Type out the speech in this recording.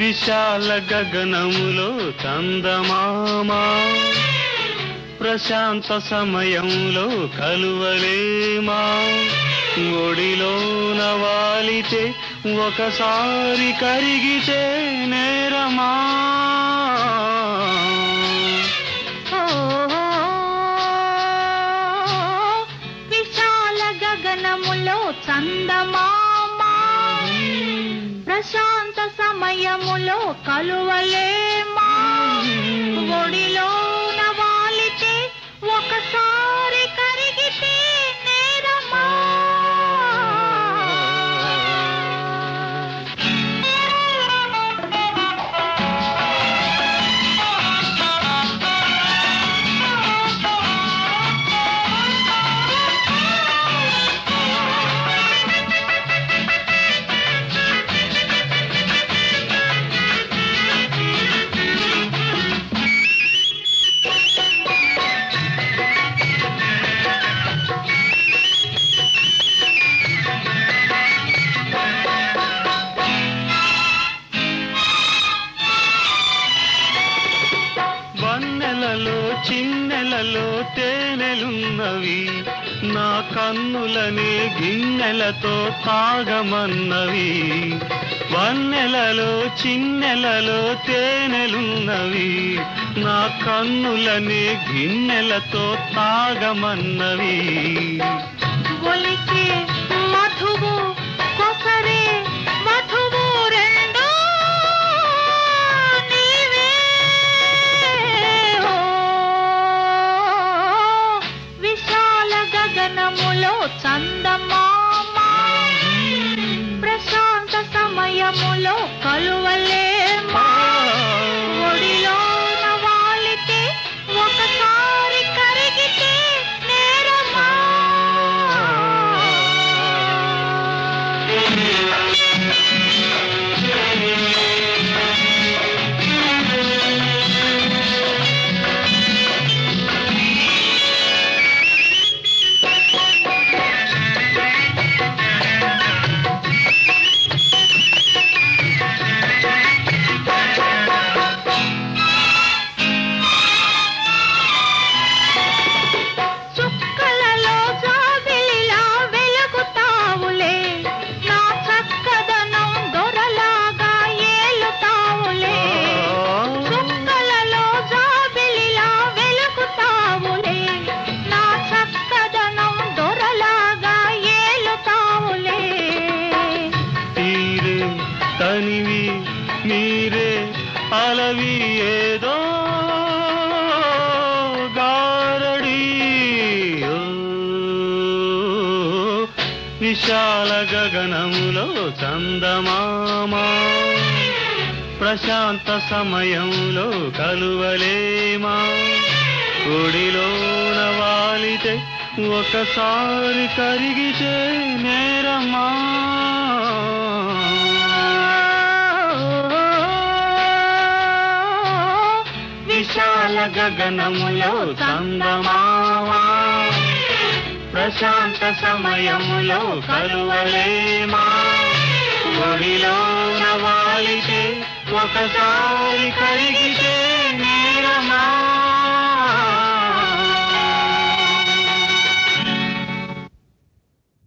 విశాల గగనములో చందమామా ప్రశాంత సమయంలో కలువలేమా ఒడిలోన వాలితే ఒకసారి కరిగితే నేరమా ఓ విశాల గగనములో చందమామా ప్రశాంత సమయములో కలువలేమా ఒడిలోన వాలితే ఒకసారి కరిగితే నేరమా వన్నెలలో చిన్నెలలో తేనెలున్నవి నా కన్నులనే గిన్నెలతో తాగమన్నవి వన్నెలలో చిన్నెలలో తేనెలున్నవి నా కన్నులనే గిన్నెలతో తాగమన్నవి ఒలికే మధువు కొసరే మధువు రెండు నీవే ఓ విశాల గగనములో చందమామా ప్రశాంత సమయములో కలువలేమా ఒడిలోన వాలితే ఒకసారి కరిగితే నేరమా చుక్కలలో జాబిలిలా వెలుగుతావులే నా చక్కదనం దొరలాగా ఏలుతావులే చుక్కలలో జాబిలిలా వెలుగుతావులే నా చక్కదనం దొరలాగా ఏలుతావులే తీరే తనివి మీరే అలవి ఏదో గారడి ఓ, విశాల గగనములో చందమామా ప్రశాంత సమయంలో కలువలేమా ఒడిలోన వాలితే ఒకసారి కరిగితే నేరమా విశాల గగనములో చందమామా ప్రశాంత సమయములో కలువలేమా ఒడిలోన వాలితే ఒకసారి కరిగితే